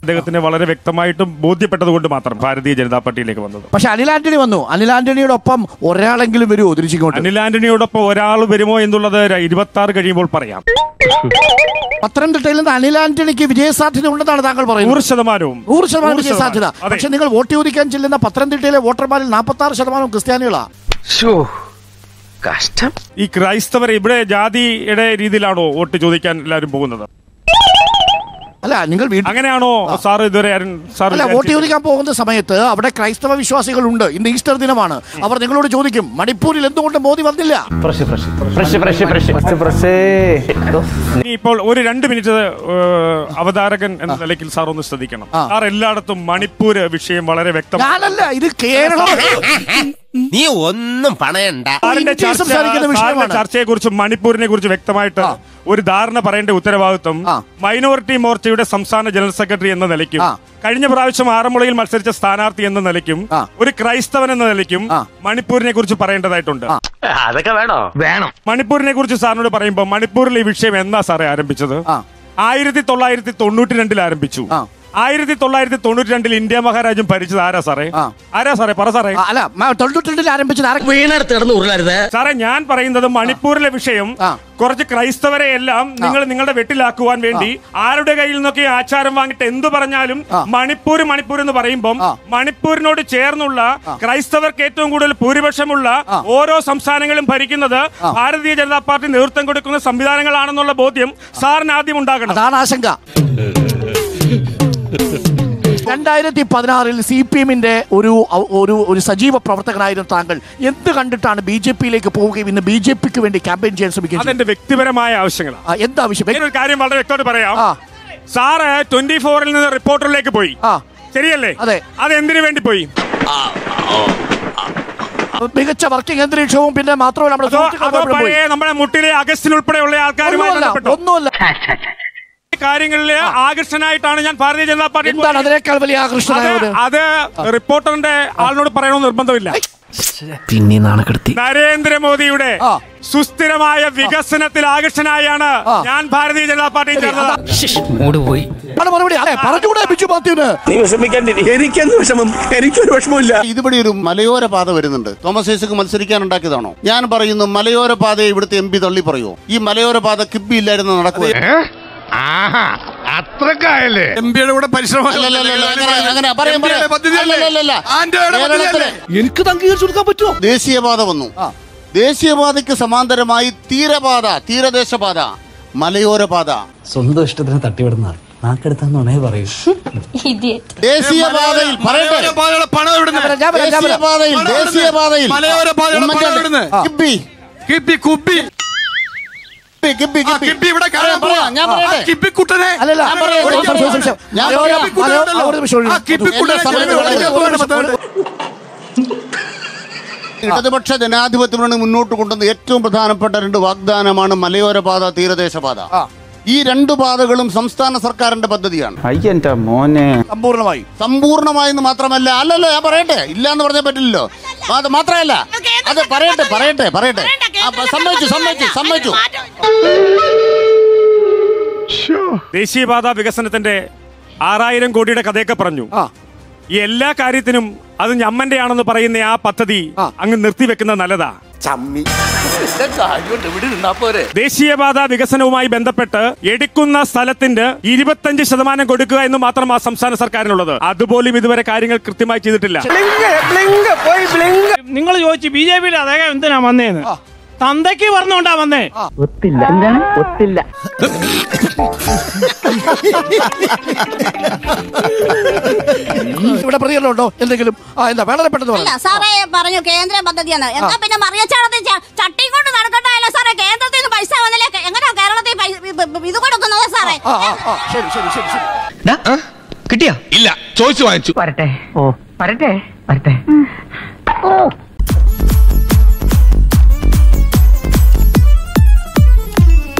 അദ്ദേഹത്തിന് വളരെ വ്യക്തമായിട്ടും ബോധ്യപ്പെട്ടത് കൊണ്ട് മാത്രം ഭാരതീയ ജനതാ പാർട്ടിയിലേക്ക് വന്നത് പക്ഷെ അനിൽ ആന്റണി വന്നു അനിൽ ആന്റണിയുടെ ഒപ്പം ഒരാളെങ്കിലും വരുമോ തിരിച്ചിങ്ങോട്ട് അനിൽ ആന്റണിയോടൊപ്പം ഒരാൾ വരുമോ എന്നുള്ളത് ഇരുപത്തി ആറ് കഴിയുമ്പോൾ പറയാം പത്തനംതിട്ടയിൽ നിന്ന് അനിൽ ആന്റണിക്ക് വിജയസാധ്യത ഉണ്ടെന്നാണ് താങ്കൾ പറയുന്നത് നൂറ് ശതമാനവും നൂറ് ശതമാനം നൂറ് വിജയസാധ്യത അതെ. പക്ഷെ നിങ്ങൾ വോട്ട് ചോദിക്കാൻ ചെല്ലുന്ന പത്തനംതിട്ടയിലെ വോട്ടർമാരിൽ നാൽപ്പത്തി ആറ് ശതമാനം ക്രിസ്ത്യാനികളാ കഷ്ടം ഈ ക്രൈസ്തവരെ ഇവിടെ ജാതിയുടെ രീതിയിലാണോ വോട്ട് ചോദിക്കാൻ എല്ലാവരും പോകുന്നത് അല്ല നിങ്ങൾ വീട്ടിൽ അങ്ങനെയാണോ സാർ ഇതുവരെ ആരും- സാർ അല്ല വോട്ട് വിചാരിച്ചിരുന്നത്? ചോദിക്കാൻ പോകുന്ന സമയത്ത് അവിടെ ക്രൈസ്തവ വിശ്വാസികളുണ്ട് ഇന്ന് ഈസ്റ്റർ ദിനമാണ് അവർ നിങ്ങളോട് ചോദിക്കും മണിപ്പൂരിൽ എന്തുകൊണ്ട് മോദി വന്നില്ല ഇനി ഇപ്പോൾ ഒരു രണ്ട് മിനിറ്റ് ഏഹ്, അവതാരകൻ എന്ന നിലയ്ക്ക് സാർ ഒന്ന് ശ്രദ്ധിക്കണം ആ. സാർ എല്ലായിടത്തും മണിപ്പൂര് വിഷയം വളരെ വ്യക്തമാണ് ഞാനല്ല ഇത് കേരളം നീ ഒന്നും പണയണ്ട സാറിന്റെ ഇന്ത്യയിൽ ചർച്ച സംസാരിക്കുന്ന വിഷയമാണ്. ചർച്ചയെ കുറിച്ച് മണിപ്പൂരിനെ കുറിച്ച് വ്യക്തമായിട്ട് ഒരു ധാരണ പറയേണ്ട ഉത്തരവാദിത്വം ആ. മൈനോറിറ്റി മോർച്ചയുടെ സംസ്ഥാന ജനറൽ സെക്രട്ടറി എന്ന നിലയ്ക്കും ആ. കഴിഞ്ഞ പ്രാവശ്യം ആറന്മുളയിൽ മത്സരിച്ച സ്ഥാനാർത്ഥി എന്ന നിലയ്ക്കും ആ. ഒരു ക്രൈസ്തവൻ എന്ന നിലയ്ക്കും ആ. മണിപ്പൂരിനെ കുറിച്ച് പറയേണ്ടതായിട്ടുണ്ട് ആ. അതൊക്കെ വേണോ വേണം മണിപ്പൂരിനെ കുറിച്ച് സാറിനോട് പറയുമ്പോൾ മണിപ്പൂരിൽ ഈ വിഷയം എന്നാ സാറേ ആരംഭിച്ചത് ആ. ആയിരത്തി തൊള്ളായിരത്തി തൊണ്ണൂറ്റി രണ്ടിൽ ആരംഭിച്ചു ആ. ആയിരത്തി തൊള്ളായിരത്തി തൊണ്ണൂറ്റി രണ്ടിൽ ഇന്ത്യ മഹാരാജ്യം ഭരിച്ചത് ആരാ സാറേ ആ. ആരാ സാറേ പറ സാറേ ആ, അല്ല മ- തൊണ്ണൂറ്റിരണ്ടിൽ ആരംഭിച്ചത് ആരൊക്കെ വീണെടുത്ത് കിടന്ന് ഉരുളരുത് സാറേ ഞാൻ പറയുന്നത് മണിപ്പൂരിലെ വിഷയം ആ. കുറച്ച് ക്രൈസ്തവരെ എല്ലാം നിങ്ങൾ നിങ്ങളുടെ വെട്ടിലാക്കുവാൻ വേണ്ടി ആരുടെ കയ്യിൽ നിന്നൊക്കെ ആചാരം വാങ്ങിട്ട് എന്തു പറഞ്ഞാലും ആ. മണിപ്പൂർ മണിപ്പൂർ എന്ന് പറയുമ്പം ആ. മണിപ്പൂരിനോട് ചേർന്നുള്ള ക്രൈസ്തവർക്ക് ഏറ്റവും കൂടുതൽ ഭൂരിപക്ഷമുള്ള ആ. ഓരോ സംസ്ഥാനങ്ങളും ഭരിക്കുന്നത് ഭാരതീയ ജനതാ പാർട്ടി നേതൃത്വം കൊടുക്കുന്ന സംവിധാനങ്ങളാണെന്നുള്ള ബോധ്യം സാറിന് ആദ്യം ഉണ്ടാകണം അതാണ് ആശങ്ക രണ്ടായിരത്തി പതിനാറിൽ സി പി എമ്മിന്റെ ഒരു ഒരു ഒരു സജീവ പ്രവർത്തകനായിരുന്ന താങ്കൾ എന്ത് കണ്ടിട്ടാണ് ബി ജെ പിയിലേക്ക് പോവുകയും ഇന്ന് ബി ജെ പിക്ക് വേണ്ടി ക്യാമ്പയിൻ ചെയ്യാൻ ശ്രമിക്കുകയും ചെയ്തത്? അതെന്റെ വ്യക്തിപരമായ ആവശ്യങ്ങളാണ് ആ, എന്താവശ്യം ഒരു കാര്യം വളരെ വ്യക്തമായിട്ട് പറയാം ആ. സാറ് ട്വന്റി ഫോറിൽ നിന്ന് റിപ്പോർട്ടറിലേക്ക് പോയി ആ. ശരിയല്ലേ അതെ. അത് എന്തിനു വേണ്ടി പോയി മികച്ച വർക്കിംഗ് അന്തരീക്ഷവും പിന്നെ മാത്രമല്ല നമ്മുടെ അതോ സുഹൃത്തുക്കൾ അതോ അവിടെ പോയി. പഴയ നമ്മുടെ മുട്ടിലെ അഗസ്റ്റിൻ ഉൾപ്പെടെയുള്ള ആൾക്കാരുമായി ഒന്നുമല്ല ബന്ധപ്പെട്ടോ ഒന്നുമല്ല ഈ കാര്യങ്ങളിൽ ആകർഷനായിട്ടാണ് ഞാൻ ഭാരതീയ ജനതാ പാർട്ടി എന്താണ് അതിനേക്കാൾ വലിയ അത് ആകർഷണമായത് അത് റിപ്പോർട്ടറിന്റെ ആളിനോട് പറയണമെന്ന് നിർബന്ധമില്ല പിന്നെ നാണക്കെടുത്തി നരേന്ദ്രമോദിയുടെ ആ. സുസ്ഥിരമായ വികസനത്തിൽ ആകർഷനായാണ് ആ. ഞാൻ ഭാരതീയ ജനതാ പാർട്ടി ചേർന്നത് മൂട് പോയി ആണ് മറുപടി അതെ പറഞ്ഞുകൂടെ ബിജു മാത്യുവിന് എനിക്കെന്ത് വിഷമം എനിക്കൊരു വിഷമമില്ല ഇതുവഴി ഒരു മലയോര പാത വരുന്നുണ്ട് തോമസ് ഐസക്ക് മത്സരിക്കാൻ ഉണ്ടാക്കിയതാണോ ഞാൻ പറയുന്നു മലയോര പാതയെ ഇവിടുത്തെ എം പി തള്ളി പറയുമോ ഈ മലയോര പാത കിബി ഇല്ലായിരുന്നു നടക്കുക അത്രക്കായല്ലേ എം പിയുടെ കൂടെ പരിശ്രമം എനിക്ക് അംഗീകരിച്ചു കൊടുക്കാൻ പറ്റുമോ ദേശീയപാത വന്നു ദേശീയപാതയ്ക്ക് സമാന്തരമായി തീരപാത തീരദേശപാത മലയോര പാത സ്വന്തം ഇഷ്ടത്തിന് തട്ടിവിടുന്ന നാക്കെടുത്താന്നുണേ പറയൂ ദേശീയപാതയിൽ പറയട്ടെ പണം എവിടുന്ന് ഞാൻ വരാം, ഞാൻ വരാം. ദേശീയപാതയിൽ പണം എവിടുന്ന്? ദേശീയപാതയിൽ മലയോര പാതയുടെ പണം ഉമ്മൻചാണ്ടി. എവിടുന്ന്? കിബി കിപ്പി കുപ്പി കിബി കിബി ആ, കിപ്പി ഇവിടെ കാണാൻ പറയാം, പറയാം, ഞാൻ പോവാ. പറയട്ടെ ആ, കിപ്പിക്കുട്ടനെ അല്ലല്ല ഞാൻ പറയാം, ഒരു ഞാൻ നിമിഷം, ഒരു പറയാം. നിമിഷം. ഞാൻ മലയോര- പറയാം. മലയോര- ആ, ഒരു നിമിഷം, ഒരു ആ, നിമിഷം. കിപ്പിക്കുട്ടനെ എന്റെ സമയത്ത് ഇവിടെ വളരെ ഇരിക്കാൻ പോവാണ് പത്താണ്ട്. ഇടതുപക്ഷ ജനാധിപത്യ മുന്നണി മുന്നോട്ട് കൊണ്ടുവന്ന ഏറ്റവും പ്രധാനപ്പെട്ട രണ്ട് വാഗ്ദാനമാണ് മലയോര പാത തീരദേശ പാത ആ. ഈ രണ്ട് പാതകളും സംസ്ഥാന സർക്കാരിന്റെ പദ്ധതിയാണ് അയ്യന്റെ മോനെ സമ്പൂർണ്ണമായി സമ്പൂർണ്ണമായെന്ന് മാത്രമല്ല അല്ലല്ലോ ഞാൻ പറയട്ടെ ഇല്ല എന്ന് പറഞ്ഞാൽ പറ്റില്ലല്ലോ അത് മാത്രമല്ല അത് പറയട്ടെ പറയട്ടെ പറയട്ടെ ആ, പ- സമ്മതിച്ചു സമ്മതിച്ചു സമ്മതിച്ചു ദേശീയപാത വികസനത്തിന്റെ ആറായിരം കോടിയുടെ കഥയൊക്കെ പറഞ്ഞു ആ ഈ എല്ലാ കാര്യത്തിനും അത് ഞമ്മന്റെ ആണെന്ന് പറയുന്ന ആ പദ്ധതി ആ. അങ്ങ് നിർത്തിവെക്കുന്നത് നല്ലതാ ചമ്മി കാര്യമുണ്ട് ഇവിടെ നിന്നാ പോരെ ദേശീയപാത വികസനവുമായി ബന്ധപ്പെട്ട് എടുക്കുന്ന സ്ഥലത്തിന്റെ ഇരുപത്തഞ്ച് ശതമാനം കൊടുക്കുക എന്ന് മാത്രം ആ സംസ്ഥാന സർക്കാരിനുള്ളത് അതുപോലും ഇതുവരെ കാര്യങ്ങൾ കൃത്യമായി ചെയ്തിട്ടില്ല നിങ്ങൾ ചോദിച്ചു ബി ജെ പിയുടെ അദ്ദേഹം എന്തിനാ വന്നേന്ന് തന്തയ്ക്ക് പറഞ്ഞുകൊണ്ടാ വന്നേ ഒത്തില്ല എന്താണ് ഒത്തില്ല ഇവിടെ പ്രതികരണം ഉണ്ടോ എന്തെങ്കിലും ആ എന്താ വളരെ പെട്ടെന്ന് ഇല്ല പറഞ്ഞു സാറേ പറഞ്ഞു കേന്ദ്ര പദ്ധതിയാണ് എന്നാ പിന്നെ മറിയച്ചാടത്തിൽ ചട്ടിയും കൊണ്ട് നടക്കണ്ടല്ലോ സാറേ കേന്ദ്രത്തിൽ നിന്ന് പൈസ വന്നില്ലേ എങ്ങനെയാ കേരളത്തിൽ പൈസ- ഇത് ഇത് കൊടുക്കുന്നത് സാറേ ആ ആ ആ ശരി ശരി ശരി ശരി കിട്ടിയാ ഇല്ല ചോദിച്ചു വാങ്ങിച്ചു വരട്ടെ ഓ വരട്ടെ വരട്ടെ ഓ